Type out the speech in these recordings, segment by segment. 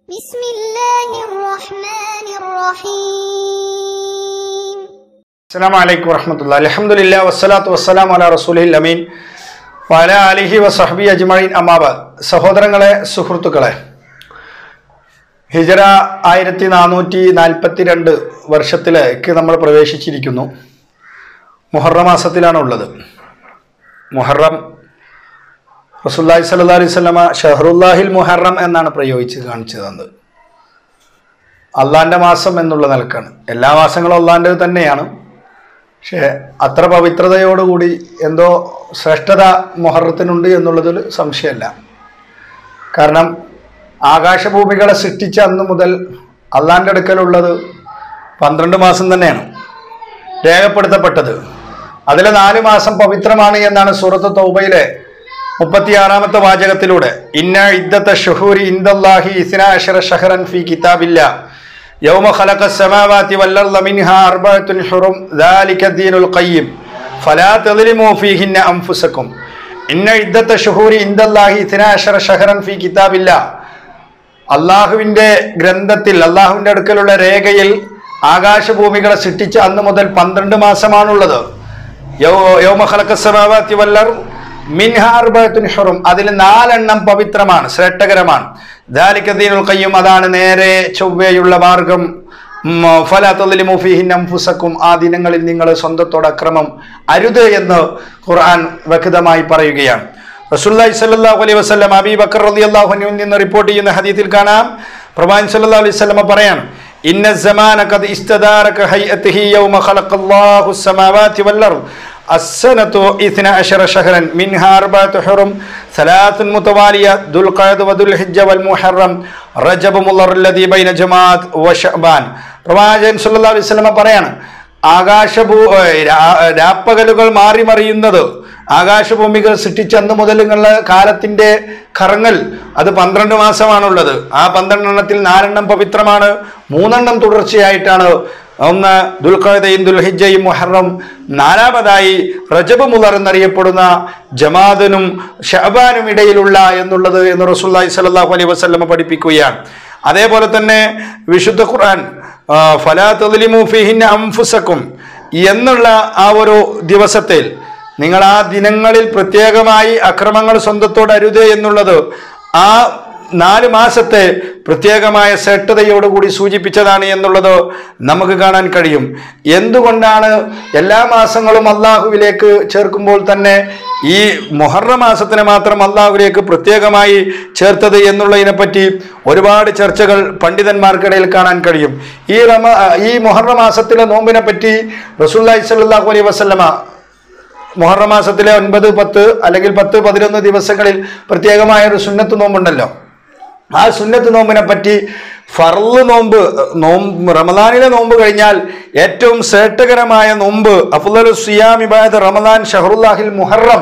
بسم الله الرحمن الرحيم അസ്സാം വലൈക്കും വറഹമത്തുള്ള അലഹമുല്ല വസ്സലാത്തു വസ്സലാം അല റസൂലിൽ അമീൻ വല അലിഹി വസഹബി അജ്മീൻ അമാബാദ് സഹോദരങ്ങളെ സുഹൃത്തുക്കളെ ഹിജറ ആയിരത്തി നാനൂറ്റി നാൽപ്പത്തി രണ്ട് വർഷത്തിലേക്ക് നമ്മൾ പ്രവേശിച്ചിരിക്കുന്നു മുഹറം മാസത്തിലാണ് ഉള്ളത് മുഹറം റസൂല്ലാഹി സല്ലാ അലൈഹി സ്വലമ ഷഹറുല്ലാഹിൽ മുഹറം എന്നാണ് പ്രയോഗിച്ച് കാണിച്ചു തന്നത് അള്ളാന്റെ മാസം എന്നുള്ള നിലക്കാണ് എല്ലാ മാസങ്ങളും അള്ളാൻ്റെത് തന്നെയാണ് പക്ഷേ അത്ര പവിത്രതയോടുകൂടി എന്തോ ശ്രേഷ്ഠത മുഹറത്തിനുണ്ട് എന്നുള്ളതിൽ സംശയമല്ല കാരണം ആകാശഭൂമികളെ സൃഷ്ടിച്ച അന്ന് മുതൽ അള്ളാൻ്റെ അടുക്കലുള്ളത് പന്ത്രണ്ട് മാസം തന്നെയാണ് രേഖപ്പെടുത്തപ്പെട്ടത് അതിലെ നാല് മാസം പവിത്രമാണ് എന്നാണ് സൂറത്ത് തൗബയിലെ മുപ്പത്തിയാറാമത്തെ വാചകത്തിലൂടെ ഇന്ന ഇദ്ദത്തെ ഷുഹൂരി ഇന്ദല്ലാഹി ഇസ്ന അഷറ ഷഹറൻ ഫി കിതാബില്ല യൗമ ഖലഖ السماوات والأرض منها أربعة حرم ذلك الدين القيم فلا تظلموا فيهن أنفسكم إن عدة الشهور عند الله اثنا عشر شهرا في كتاب الله അള്ളാഹുവിന്റെ ഗ്രന്ഥത്തിൽ അള്ളാഹുവിന്റെ അടുക്കലുള്ള രേഖയിൽ ആകാശഭൂമികളെ സൃഷ്ടിച്ച അന്ന് മുതൽ പന്ത്രണ്ട് മാസമാണുള്ളത് യൗ- യൗമ ഖലഖ السماوات والأرض منها أربعة حرم അതിൽ നാലെണ്ണം പവിത്രമാണ് ശ്രേഷ്ഠകരമാണ് ذلك الدين القيم അതാണ് നേരെ ചൊവ്വയുള്ള മാർഗം ഉം, ഫലാ തദ്ലിമു ഫീഹിൻ അൻഫുസക്കും ആ ദിനങ്ങളിൽ നിങ്ങൾ സ്വന്തത്തോട് അക്രമം അരുത് എന്ന് ഖുർആൻ വ്യക്തമായി പറയുകയാണ് റസൂലുള്ളാഹി സ്വല്ലല്ലാഹു അലൈഹി വസല്ലം അബീ ബക്കർ റളിയല്ലാഹു അൻഹുവിൽ നിന്ന് റിപ്പോർട്ട് ചെയ്യുന്ന ഹദീസിൽ കാണാം പ്രവാചകൻ സല്ലല്ലാഹു അലൈഹി വസല്ലം പറയാണ് ഇന്ന الزمان قد استدار كهيئته يوم خلق الله السماوات والأرض السنة اثنا عشر شهرا منها أربعة حرم ثلاث متوالية ذو القعد وذو الحجة والمحرم رجب مضر الذي بين جماعة وشعبان പ്രവാചകൻ സല്ലല്ലാഹു അലൈഹി വസല്ലം പറയാണ് ആകാശഭൂ ഏഹ് രാ- രാപ്പകലുകൾ മാറി മറിയുന്നത് ആകാശഭൂമികൾ സൃഷ്ടിച്ച അന്ന് മുതൽ നിങ്ങളുടെ കാലത്തിന്റെ കറങ്ങൽ അത് പന്ത്രണ്ട് മാസമാണുള്ളത് ആ പന്ത്രണ്ടെണ്ണത്തിൽ നാലെണ്ണം പവിത്രമാണ് മൂന്നെണ്ണം തുടർച്ചയായിട്ടാണ് ഒന്ന് ദുൽഖദയും ദുൽഹിജയും മുഹറം നാലാമതായി റജബ് മുലർ എന്നറിയപ്പെടുന്ന ജമാദനും ഷഹബാനും ഇടയിലുള്ള എന്നുള്ളത് എന്ന് റസൂല്ലായി സല്ലാഹു അലൈഹി വസ്ലമ പഠിപ്പിക്കുകയാണ് അതേപോലെ തന്നെ വിശുദ്ധ ഖുർആൻ ആ, ഫലാ തദ്ലിമു ഫീഹിന്ന അംഫുസക്കും എന്നുള്ള ആ ഒരു ദിവസത്തിൽ നിങ്ങൾ ആ ദിനങ്ങളിൽ പ്രത്യേകമായി അക്രമങ്ങൾ സ്വന്തത്തോട് അരുത് എന്നുള്ളത് ആ നാല് മാസത്തെ പ്രത്യേകമായ ശ്രേഷ്ഠതയോടുകൂടി സൂചിപ്പിച്ചതാണ് എന്നുള്ളത് നമുക്ക് കാണാൻ കഴിയും എന്തുകൊണ്ടാണ് എല്ലാ മാസങ്ങളും അള്ളാഹുവിലേക്ക് ചേർക്കുമ്പോൾ തന്നെ ഈ മൊഹറ മാസത്തിനെ മാത്രം അള്ളാഹുവിലേക്ക് പ്രത്യേകമായി ചേർത്തത് എന്നുള്ളതിനെ പറ്റി ഒരുപാട് ചർച്ചകൾ പണ്ഡിതന്മാർക്കിടയിൽ കാണാൻ കഴിയും ഈ റമ ഈ മൊഹറ മാസത്തിലെ നോമ്പിനെ പറ്റി റസൂല്ലായി സല്ലാഹു അലൈഹി വസല്ലമ മുഹറം മാസത്തിലെ ഒൻപത് പത്ത് അല്ലെങ്കിൽ പത്ത് പതിനൊന്ന് ദിവസങ്ങളിൽ പ്രത്യേകമായ ഒരു സുന്നത്ത് നോമ്പുണ്ടല്ലോ ആ സുന്നത്ത് നോമ്പിനെ പറ്റി ഫർള് നോമ്പ് നോമ്പ് റമദാനിലെ നോമ്പ് കഴിഞ്ഞാൽ ഏറ്റവും ശ്രേഷ്ഠകരമായ നോമ്പ് അഫുദൽ സിയാം ഇബാദ് റമദാൻ ഷഹറുല്ലാഹിൽ മുഹറം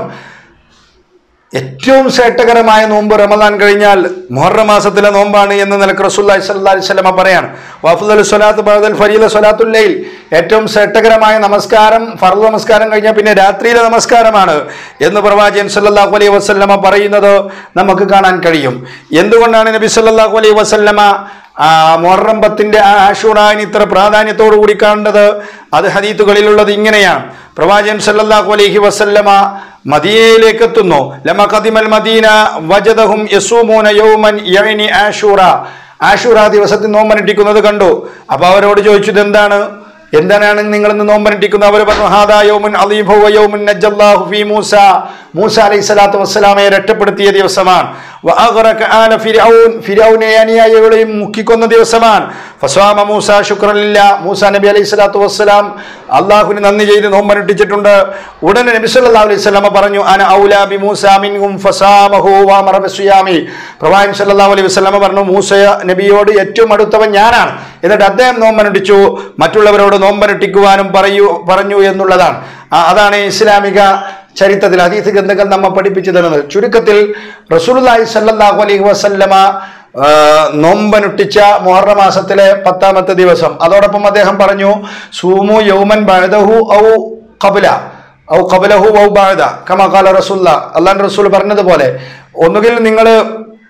ഏറ്റവും ശ്രേഷ്ഠകരമായ നോമ്പ് റമദാൻ കഴിഞ്ഞാൽ മുഹറം മാസത്തിലെ നോമ്പാണ് എന്ന് നിലക്ക് റസൂല്ലാഹി സ്വല്ലല്ലാഹി അലൈഹി വസല്ലമ പറയാണ് വഫുദൽ സ്വലാത്ത് ബഅദൽ ഫരീല സ്വലാത്തുൽ ലൈൽ ഏറ്റവും ശ്രേഷ്ഠകരമായ നമസ്കാരം ഫർദ് നമസ്കാരം കഴിഞ്ഞാൽ പിന്നെ രാത്രിയിലെ നമസ്കാരമാണ് എന്ന് പ്രവാചകൻ സല്ലല്ലാഹു അലൈഹി വസല്ലമ പറയുന്നത് നമുക്ക് കാണാൻ കഴിയും എന്തുകൊണ്ടാണ് നബി സല്ലല്ലാഹു അലൈഹി വസല്ലമ ആ മുഹറം പത്തിന്റെ ആ ആഷൂറാന് ഇത്ര പ്രാധാന്യത്തോടു കൂടി കാണേണ്ടത് അത് ഹദീത്തുകളിലുള്ളത് ഇങ്ങനെയാണ് പ്രവാചകൻ സല്ലല്ലാഹു അലൈഹി വസല്ലമ മദീനയിലേക്ക് എത്തുന്നു ലമ ഖദിമൽ മദീന വജദഹും യസൂമൂന യൗമൻ യഅനി ആഷൂറ ആഷൂറ ദിവസത്തിൽ നോമ്പനുഷ്ഠിക്കുന്നത് കണ്ടു അപ്പൊ അവരോട് ചോദിച്ചു ഇതെന്താണ് എന്തിനാണ് നിങ്ങൾ ഇന്ന് നോമ്പനുഷ്ഠിക്കുന്നത് അവർ പറഞ്ഞു ഹാദാ യൗമുൻ അലീഫു വ യൗമുൻ നജ്ജല്ലാഹു ഫീ മൂസ മൂസ അലൈഹി സ്വലാത്തു വസ്സലാമയെ രക്ഷപ്പെടുത്തിയ ദിവസമാണ് വഅഗ്റക ആല ഫിർഔൻ ഫിർഔനെ അനുയായികളെയും മുക്കിക്കൊന്ന ദിവസമാണ് ഫസ്വാമ മൂസ ശുക്രനില്ല മൂസ നബി അലൈഹി സ്വലാത്തു വസ്സലാം അള്ളാഹുവിന് നന്ദി ചെയ്ത് നോമ്പനുഷ്ഠിച്ചിട്ടുണ്ട് ഉടനെ നബി സല്ലല്ലാഹു അലൈഹി വസല്ലമ പറഞ്ഞു അന ഔലാ ബി മൂസ മിൻഹും ഫസാമഹു വഅമറ ബിസ്യാമി പ്രവാചകൻ സല്ലല്ലാഹു അലൈഹി വസല്ലമ പറഞ്ഞു മൂസ നബിയോട് ഏറ്റവും അടുത്തവൻ ഞാനാണ് എന്നിട്ട് അദ്ദേഹം നോമ്പനുഷ്ഠിച്ചു മറ്റുള്ളവരോട് നോമ്പനുഷ്ഠിക്കുവാനും പറയൂ പറഞ്ഞു എന്നുള്ളതാണ് ആ- അതാണ് ഇസ്ലാമിക ചരിത്രത്തിൽ ഹദീസ് ഗ്രന്ഥങ്ങൾ നമ്മെ പഠിപ്പിച്ചു തരുന്നത് ചുരുക്കത്തിൽ റസൂലുള്ളാഹി സല്ലല്ലാഹു അലൈഹി വസല്ലമ ആ, നോമ്പനുഷ്ഠിച്ച മുഹറ മാസത്തിലെ പത്താമത്തെ ദിവസം അതോടൊപ്പം അദ്ദേഹം പറഞ്ഞു സൂമു യൗമൻ ബഅദഹു ഔ ഖബല ഔ ഖബലഹു ഔ ബഅദ കമാ ഖാല റസൂല്ല അള്ളാഹു റസൂൽ പറഞ്ഞതുപോലെ ഒന്നുകിൽ നിങ്ങൾ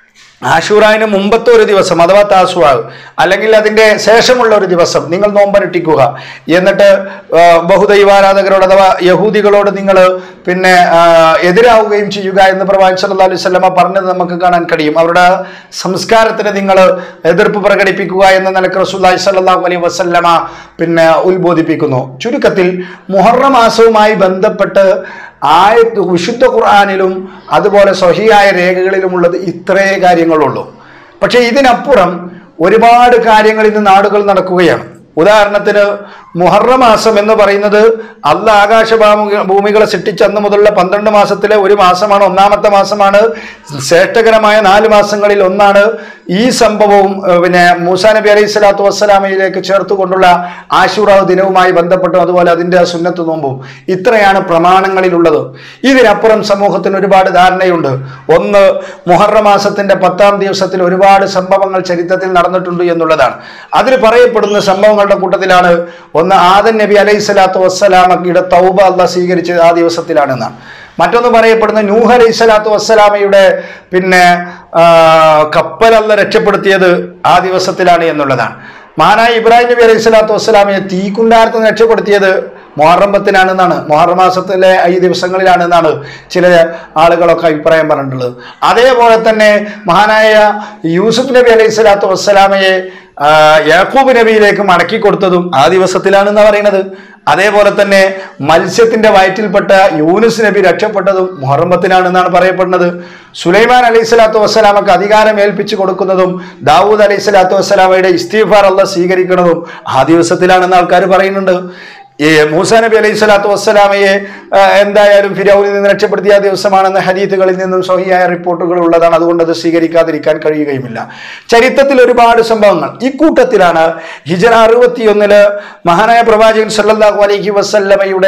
ആഷൂറായിന് മുമ്പത്തെ ഒരു ദിവസം അഥവാ താസുവാവ് അല്ലെങ്കിൽ അതിൻ്റെ ശേഷമുള്ള ഒരു ദിവസം നിങ്ങൾ നോമ്പനുഷ്ഠിക്കുക എന്നിട്ട് ആ, ബഹുദൈവാരാധകരോട് അഥവാ യഹൂദികളോട് നിങ്ങൾ പിന്നെ ആ, എതിരാവുകയും ചെയ്യുക എന്ന് പ്രവാചകൻ സല്ലല്ലാഹു അലൈഹി വസല്ലമ പറഞ്ഞത് നമുക്ക് കാണാൻ കഴിയും അവരുടെ സംസ്കാരത്തിന് നിങ്ങൾ എതിർപ്പ് പ്രകടിപ്പിക്കുക എന്ന നിലക്ക് റസൂലുള്ളാഹി സ്വല്ലല്ലാഹു അലൈഹി വസല്ലമ പിന്നെ ഉത്ബോധിപ്പിക്കുന്നു ചുരുക്കത്തിൽ മുഹറം മാസവുമായി ബന്ധപ്പെട്ട് ആയത്ത് വിശുദ്ധ ഖുർആാനിലും അതുപോലെ സ്വഹിയായ രേഖകളിലുമുള്ളത് ഇത്രേ കാര്യങ്ങളുള്ളൂ പക്ഷേ ഇതിനപ്പുറം ഒരുപാട് കാര്യങ്ങൾ ഇന്ന് നാടുകൾ നടക്കുകയാണ് ഉദാഹരണത്തിന് മുഹറം മാസം എന്ന് പറയുന്നത് അല്ല ആകാശ ഭാമു- ഭൂമികളെ സൃഷ്ടിച്ച അന്ന് മുതലുള്ള പന്ത്രണ്ട് മാസത്തിലെ ഒരു മാസമാണ് ഒന്നാമത്തെ മാസമാണ് ശ്രേഷ്ഠകരമായ നാല് മാസങ്ങളിൽ ഒന്നാണ് ഈ സംഭവവും ഏഹ്, പിന്നെ മൂസാ നബി അലൈഹി സ്വലാത്തു വസ്സലാമയിലേക്ക് ചേർത്തുകൊണ്ടുള്ള ആശുറാവ് ദിനവുമായി ബന്ധപ്പെട്ടും അതുപോലെ അതിൻ്റെ സുന്നത്ത് നോമ്പും ഇത്രയാണ് പ്രമാണങ്ങളിലുള്ളത് ഇതിനപ്പുറം സമൂഹത്തിന് ഒരുപാട് ധാരണയുണ്ട് ഒന്ന് മുഹറ മാസത്തിന്റെ പത്താം ദിവസത്തിൽ ഒരുപാട് സംഭവങ്ങൾ ചരിത്രത്തിൽ നടന്നിട്ടുണ്ട് എന്നുള്ളതാണ് അതിൽ പറയപ്പെടുന്ന സംഭവങ്ങളുടെ കൂട്ടത്തിലാണ് ഒന്ന് ആദൻ നബി അലൈഹി സ്വലാത്തു വസ്സലാമയുടെ തൗബ അല്ല സ്വീകരിച്ചത് ആ ദിവസത്തിലാണെന്നാണ് മറ്റൊന്ന് പറയപ്പെടുന്ന നൂഹ് അലൈഹി സ്വലാത്തു വസ്സലാമയുടെ പിന്നെ ആ, കപ്പലല്ല രക്ഷപ്പെടുത്തിയത് ആ ദിവസത്തിലാണ് എന്നുള്ളതാണ് മഹാനായ ഇബ്രാഹിം നബി അലൈഹി സ്വലാത്തു വസ്സലാമയെ തീക്കുണ്ടാരത്ത് നിന്ന് രക്ഷപ്പെടുത്തിയത് മൊഹറം പത്തിനാണെന്നാണ് മൊഹറം മാസത്തിലെ ഈ ദിവസങ്ങളിലാണെന്നാണ് ചില ആളുകളൊക്കെ അഭിപ്രായം പറഞ്ഞിട്ടുള്ളത് അതേപോലെ തന്നെ മഹാനായ യൂസുഫ് നബി അലൈഹി സ്വലാത്തു വസ്സലാമയെ ആ, യാക്കൂബ് നബിയിലേക്ക് മടക്കി കൊടുത്തതും ആ ദിവസത്തിലാണെന്ന് പറയുന്നത് അതേപോലെ തന്നെ മത്സ്യത്തിന്റെ വയറ്റിൽപ്പെട്ട യൂനുസ് നബി രക്ഷപ്പെട്ടതും മുഹറമ്പത്തിനാണെന്നാണ് പറയപ്പെടുന്നത് സുലൈമാൻ അലൈഹി സ്വലാത്തു വസ്സലാമക്ക് അധികാരം ഏൽപ്പിച്ചു കൊടുക്കുന്നതും ദാവൂദ് അലൈഹി സ്വലാത്തു വസ്സലാമയുടെ ഇസ്തീഫാർ അല്ല സ്വീകരിക്കുന്നതും ആ ദിവസത്തിലാണെന്ന് ആൾക്കാർ പറയുന്നുണ്ട് ഈ മൂസാ നബി അലൈഹി സ്വലാത്തു വസ്സലാമയെ ആ, എന്തായാലും ഫിരൌനിൽ നിന്ന് രക്ഷപ്പെടുത്തിയ ദിവസമാണെന്ന് ഹദീത്തുകളിൽ നിന്നും സഹിയായ റിപ്പോർട്ടുകൾ ഉള്ളതാണ് അതുകൊണ്ട് അത് സ്വീകരിക്കാതിരിക്കാൻ കഴിയുകയുമില്ല ചരിത്രത്തിൽ ഒരുപാട് സംഭവങ്ങൾ ഇക്കൂട്ടത്തിലാണ് ഹിജറ അറുപത്തിയൊന്നില് മഹാനായ പ്രവാചകൻ സല്ലല്ലാഹു അലൈഹി വസല്ലമയുടെ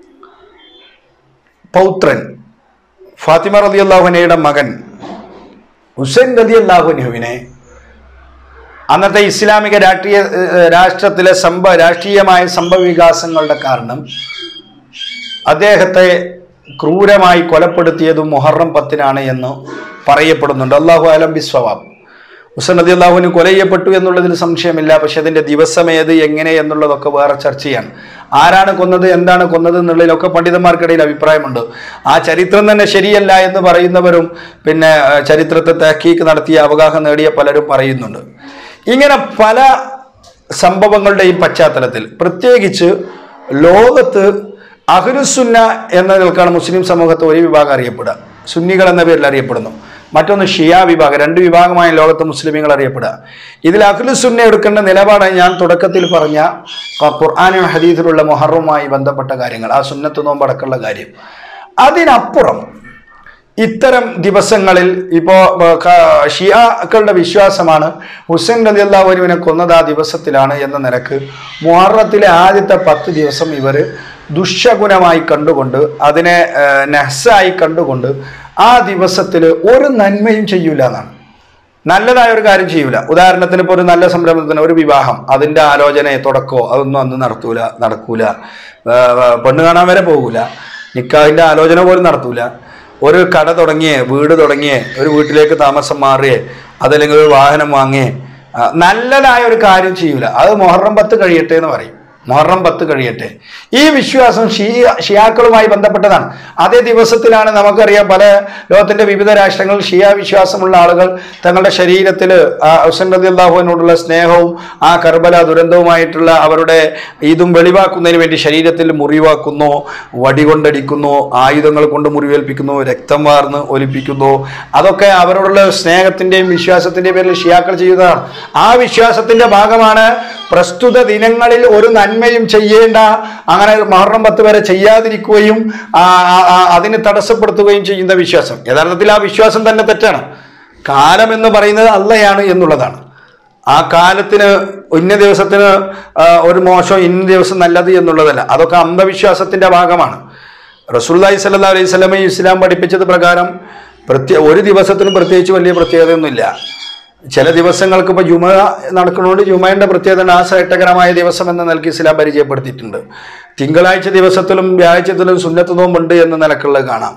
പൗത്രൻ ഫാത്തിമ റതി അള്ളാഹുനയുടെ മകൻ ഹുസൈൻ റതി അള്ളാഹുനുവിനെ അന്നത്തെ ഇസ്ലാമിക രാഷ്ട്രീയ ഏഹ്, രാഷ്ട്രത്തിലെ സംഭവ രാഷ്ട്രീയമായ സംഭവ വികാസങ്ങളുടെ കാരണം അദ്ദേഹത്തെ ക്രൂരമായി കൊലപ്പെടുത്തിയതും മുഹറം പത്തിനാണ് എന്ന് പറയപ്പെടുന്നുണ്ട് അള്ളാഹു അലം ബിസ്വവാബ് ഹുസൈൻ നദി അള്ളാഹുവിന് കൊല ചെയ്യപ്പെട്ടു എന്നുള്ളതിൽ സംശയമില്ല പക്ഷെ അതിന്റെ ദിവസം ഏത് എങ്ങനെ എന്നുള്ളതൊക്കെ വേറെ ചർച്ചയാണ് ആരാണ് കൊന്നത് എന്താണ് കൊന്നത് എന്നുള്ളതിലൊക്കെ പണ്ഡിതന്മാർക്കിടയിൽ അഭിപ്രായമുണ്ട് ആ ചരിത്രം തന്നെ ശരിയല്ല എന്ന് പറയുന്നവരും പിന്നെ ആ, ചരിത്രത്തെ തഹക്കീക്ക് നടത്തിയ അവഗാഹം നേടിയ പലരും പറയുന്നുണ്ട് ഇങ്ങനെ പല സംഭവങ്ങളുടെയും പശ്ചാത്തലത്തിൽ പ്രത്യേകിച്ച് ലോകത്ത് അഹ്ലുസുന്ന എന്ന നിലക്കാണ് മുസ്ലിം സമൂഹത്തെ ഒരു വിഭാഗം അറിയപ്പെടുക സുന്നികൾ എന്ന പേരിൽ അറിയപ്പെടുന്നു മറ്റൊന്ന് ഷിയ വിഭാഗം രണ്ട് വിഭാഗമായ ലോകത്ത് മുസ്ലിമീങ്ങൾ അറിയപ്പെടുക ഇതിൽ അഖിലുസുന്ന എടുക്കേണ്ട നിലപാടാണ് ഞാൻ തുടക്കത്തിൽ പറഞ്ഞ ഖ- ഖുർആനും ഹദീസിലുള്ള മൊഹറുമായി ബന്ധപ്പെട്ട കാര്യങ്ങൾ ആ സുന്നത്ത് നോമ്പടക്കമുള്ള കാര്യം അതിനപ്പുറം ഇത്തരം ദിവസങ്ങളിൽ ഇപ്പോൾ ഷിയാക്കളുടെ വിശ്വാസമാണ് ഹുസൈൻ റലി അള്ളാഹുവിനെ കൊന്നത് ആ ദിവസത്തിലാണ് എന്ന നിലക്ക് മുഹറത്തിലെ ആദ്യത്തെ പത്ത് ദിവസം ഇവർ ദുഷ്യഗുണമായി കണ്ടുകൊണ്ട് അതിനെ ആ, നഹ്സായി കണ്ടുകൊണ്ട് ആ ദിവസത്തിൽ ഒരു നന്മയും ചെയ്യൂല എന്നാണ് നല്ലതായ ഒരു കാര്യം ചെയ്യൂല ഉദാഹരണത്തിന് ഇപ്പോൾ ഒരു നല്ല സംരംഭത്തിന് ഒരു വിവാഹം അതിൻ്റെ ആലോചന തുടക്കമോ അതൊന്നും അന്ന് നടത്തൂല നടക്കൂല ആ, ആ, പെണ്ണ് കാണാൻ വരെ പോകൂല നിക്കാഹിൻ്റെ ആലോചന പോലും നടത്തൂല ഒരു കട തുടങ്ങിയേ വീട് തുടങ്ങിയേ ഒരു വീട്ടിലേക്ക് താമസം മാറിയേ അതല്ലെങ്കിൽ ഒരു വാഹനം വാങ്ങിയേ ആ, നല്ലതായ ഒരു കാര്യം ചെയ്യൂല അത് മൊഹറം പത്ത് കഴിയട്ടെ എന്ന് പറയും മൊഹറം പത്ത് കഴിയട്ടെ ഈ വിശ്വാസം ഷിയ ഷിയാക്കളുമായി ബന്ധപ്പെട്ടതാണ് അതേ ദിവസത്തിലാണ് നമുക്കറിയാം പല ലോകത്തിന്റെ വിവിധ രാഷ്ട്രങ്ങളിൽ ഷിയ വിശ്വാസമുള്ള ആളുകൾ തങ്ങളുടെ ശരീരത്തിൽ ആ ഹുസൈൻ റതി അള്ളാഹുവിനോടുള്ള സ്നേഹവും ആ കർബല ദുരന്തവുമായിട്ടുള്ള അവരുടെ ഇതും വെളിവാക്കുന്നതിന് വേണ്ടി ശരീരത്തിൽ മുറിവാക്കുന്നു വടി കൊണ്ടടിക്കുന്നു ആയുധങ്ങൾ കൊണ്ട് മുറിവേൽപ്പിക്കുന്നു രക്തം വാർന്ന് ഒലിപ്പിക്കുന്നു അതൊക്കെ അവരോടുള്ള സ്നേഹത്തിന്റെയും വിശ്വാസത്തിന്റെയും പേരിൽ ഷിയാക്കൾ ചെയ്യുന്നതാണ് ആ വിശ്വാസത്തിന്റെ ഭാഗമാണ് പ്രസ്തുത ദിനങ്ങളിൽ ഒരു നന്മയും ചെയ്യേണ്ട അങ്ങനെ മഹറം പത്ത് വരെ ചെയ്യാതിരിക്കുകയും ആ, ആ, ആ, അതിന് തടസ്സപ്പെടുത്തുകയും ചെയ്യുന്ന വിശ്വാസം യഥാർത്ഥത്തിൽ ആ വിശ്വാസം തന്നെ തെറ്റാണ് കാലം എന്ന് പറയുന്നത് അല്ലയാണ് എന്നുള്ളതാണ് ആ കാലത്തിന് ഇന്ന ദിവസത്തിന് ആ, ഒരു മോശം ഇന്ന ദിവസം നല്ലത് എന്നുള്ളതല്ല അതൊക്കെ അന്ധവിശ്വാസത്തിന്റെ ഭാഗമാണ് റസൂല്ലായി സല്ലാ അലൈഹി സ്വലമെ ഇസ്ലാം പഠിപ്പിച്ചത് പ്രകാരം പ്രത്യേക ഒരു ദിവസത്തിനും പ്രത്യേകിച്ച് വലിയ പ്രത്യേകതയൊന്നുമില്ല ചില ദിവസങ്ങൾക്ക് ഇപ്പോൾ ജുമ നടക്കുന്നതുകൊണ്ട് ജുമയുടെ പ്രത്യേകത ആ ശ്രേഷ്ഠകരമായ ദിവസം എന്ന നിലയ്ക്ക് ഇസ്ലാം പരിചയപ്പെടുത്തിയിട്ടുണ്ട് തിങ്കളാഴ്ച ദിവസത്തിലും വ്യാഴ്ചത്തിലും സുന്നത്ത് നോമ്പുണ്ട് എന്ന നിലക്കുള്ളത് കാണാം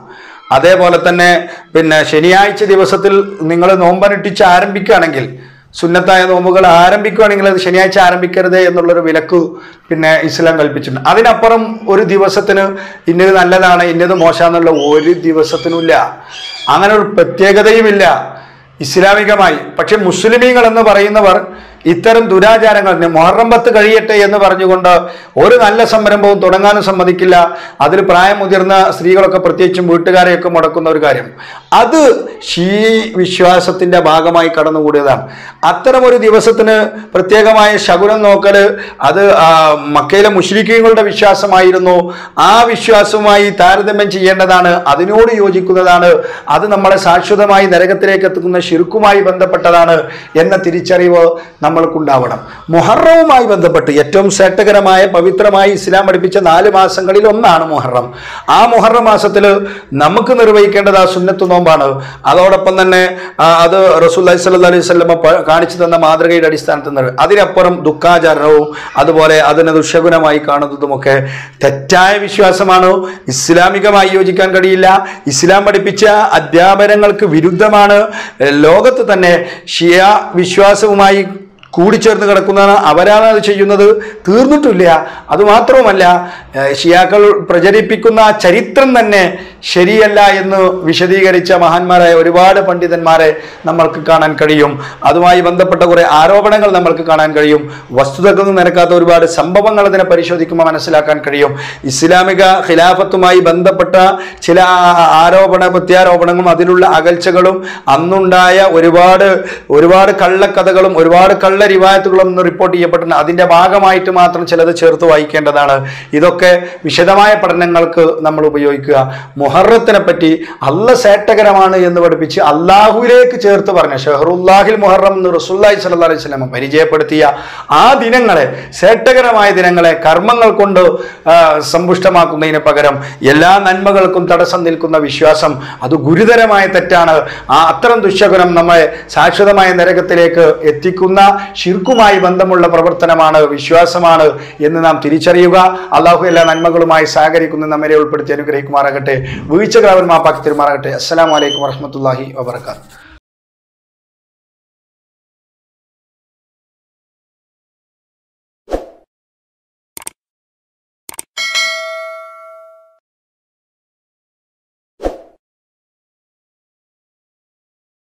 അതേപോലെ തന്നെ പിന്നെ ശനിയാഴ്ച ദിവസത്തിൽ നിങ്ങൾ നോമ്പനുഷ്ഠിച്ച് ആരംഭിക്കുകയാണെങ്കിൽ സുന്നത്തായ നോമ്പുകൾ ആരംഭിക്കുകയാണെങ്കിൽ അത് ശനിയാഴ്ച ആരംഭിക്കരുത് എന്നുള്ളൊരു വിലക്ക് പിന്നെ ഇസ്ലാം കൽപ്പിച്ചിട്ടുണ്ട് അതിനപ്പുറം ഒരു ദിവസത്തിന് ഇന്നത് നല്ലതാണ് ഇന്നത് മോശമെന്നുള്ള ഒരു ദിവസത്തിനുമില്ല അങ്ങനെ ഒരു പ്രത്യേകതയുമില്ല ഇസ്ലാമികമായി പക്ഷെ മുസ്ലിമീങ്ങൾ എന്ന് പറയുന്നവർ ഇത്തരം ദുരാചാരങ്ങൾ മൊഹറം പത്ത് കഴിയട്ടെ എന്ന് പറഞ്ഞുകൊണ്ട് ഒരു നല്ല സംരംഭവും തുടങ്ങാനും സമ്മതിക്കില്ല അതിൽ പ്രായം മുതിർന്ന സ്ത്രീകളൊക്കെ പ്രത്യേകിച്ചും വീട്ടുകാരെയൊക്കെ മുടക്കുന്ന ഒരു കാര്യം അത് ഷീ വിശ്വാസത്തിന്റെ ഭാഗമായി കടന്നുകൂടിയതാണ് അത്തരം ഒരു ദിവസത്തിന് പ്രത്യേകമായ ശകുനം നോക്കൽ അത് ആ, മക്കയിലെ മുസ്ലിക്കുകളുടെ വിശ്വാസമായിരുന്നു ആ വിശ്വാസവുമായി താരതമ്യം ചെയ്യേണ്ടതാണ് അതിനോട് യോജിക്കുന്നതാണ് അത് നമ്മളെ ശാശ്വതമായി നരകത്തിലേക്ക് എത്തുന്ന ശിർക്കുമായി ബന്ധപ്പെട്ടതാണ് എന്ന തിരിച്ചറിവ് നമ്മൾക്കുണ്ടാവണം മുഹറവുമായി ബന്ധപ്പെട്ട് ഏറ്റവും ശ്രേഷ്ഠകരമായ പവിത്രമായി ഇസ്ലാം പഠിപ്പിച്ച നാല് മാസങ്ങളിൽ ഒന്നാണ് മുഹറം ആ മുഹറം മാസത്തിൽ നമുക്ക് നിർവഹിക്കേണ്ടത് ആ സുന്നത്ത് നോമ്പാണ് അതോടൊപ്പം തന്നെ ആ, അത് റസൂല്ലി സല്ലു അലൈഹി സ്വലമ കാണിച്ചു തന്ന മാതൃകയുടെ അടിസ്ഥാനത്തിൽ നിർവ അതിനപ്പുറം ദുഃഖാചരണവും അതുപോലെ അതിനെ ദുഷഗുണമായി കാണുന്നതുമൊക്കെ തെറ്റായ വിശ്വാസമാണ് ഇസ്ലാമികമായി യോജിക്കാൻ കഴിയില്ല ഇസ്ലാം പഠിപ്പിച്ച അധ്യാപനങ്ങൾക്ക് വിരുദ്ധമാണ് ലോകത്ത് തന്നെ ഷിയ വിശ്വാസവുമായി കൂടിച്ചേർന്ന് കിടക്കുന്നതാണ് അവരാണ് അത് ചെയ്യുന്നത് തീർന്നിട്ടില്ല അതുമാത്രവുമല്ല ഏഹ് ഷിയാക്കൾ പ്രചരിപ്പിക്കുന്ന ആ ചരിത്രം തന്നെ ശരിയല്ല എന്ന് വിശദീകരിച്ച മഹാന്മാരായ ഒരുപാട് പണ്ഡിതന്മാരെ നമ്മൾക്ക് കാണാൻ കഴിയും അതുമായി ബന്ധപ്പെട്ട കുറെ ആരോപണങ്ങൾ നമ്മൾക്ക് കാണാൻ കഴിയും വസ്തുതകളൊന്നും നിരക്കാത്ത ഒരുപാട് സംഭവങ്ങൾ അതിനെ പരിശോധിക്കുമ്പോൾ മനസ്സിലാക്കാൻ കഴിയും ഇസ്ലാമിക ഖിലാഫത്തുമായി ബന്ധപ്പെട്ട ചില ആ- ആരോപണ പ്രത്യാരോപണങ്ങളും അതിലുള്ള അകൽച്ചകളും അന്നുണ്ടായ ഒരുപാട് ഒരുപാട് കള്ളക്കഥകളും ഒരുപാട് കള്ള റിവായത്തുകളും ഇന്ന് റിപ്പോർട്ട് ചെയ്യപ്പെട്ടിട്ടുണ്ട് അതിന്റെ ഭാഗമായിട്ട് മാത്രം ചിലത് ചേർത്ത് വായിക്കേണ്ടതാണ് ഇതൊക്കെ വിശദമായ പഠനങ്ങൾക്ക് നമ്മൾ ഉപയോഗിക്കുക മുഹറത്തിനെ പറ്റി അല്ല സേട്ടകരമാണ് എന്ന് പഠിപ്പിച്ച് അള്ളാഹുവിലേക്ക് ചേർത്ത് പറഞ്ഞ ഷെഹറുല്ലാഹിൽ മുഹറം എന്ന് റസുല്ലായി സല്ലല്ലാഹു അലൈഹി വസല്ലം പരിചയപ്പെടുത്തിയ ആ ദിനങ്ങളെ സേട്ടകരമായ ദിനങ്ങളെ കർമ്മങ്ങൾ കൊണ്ട് ആ, സമ്പുഷ്ടമാക്കുന്നതിന് പകരം എല്ലാ നന്മകൾക്കും തടസ്സം നിൽക്കുന്ന വിശ്വാസം അത് ഗുരുതരമായ തെറ്റാണ് ആ അത്തരം ദുശകുനം നമ്മളെ ശാശ്വതമായ നരകത്തിലേക്ക് എത്തിക്കുന്ന ഷിർക്കുമായി ബന്ധമുള്ള പ്രവർത്തനമാണ് വിശ്വാസമാണ് എന്ന് നാം തിരിച്ചറിയുക അള്ളാഹു എല്ലാ നന്മകളുമായി സഹകരിക്കുന്ന നമ്മെ ഉൾപ്പെടുത്തി അനുഗ്രഹിക്കുമാറാകട്ടെ വീഴ്ചകൾ അവർ മാപ്പാക്കി തരുമാറാകട്ടെ അസ്സലാമലൈക്കും വറഹമത്തല്ലാഹി വബർക്കാത്തു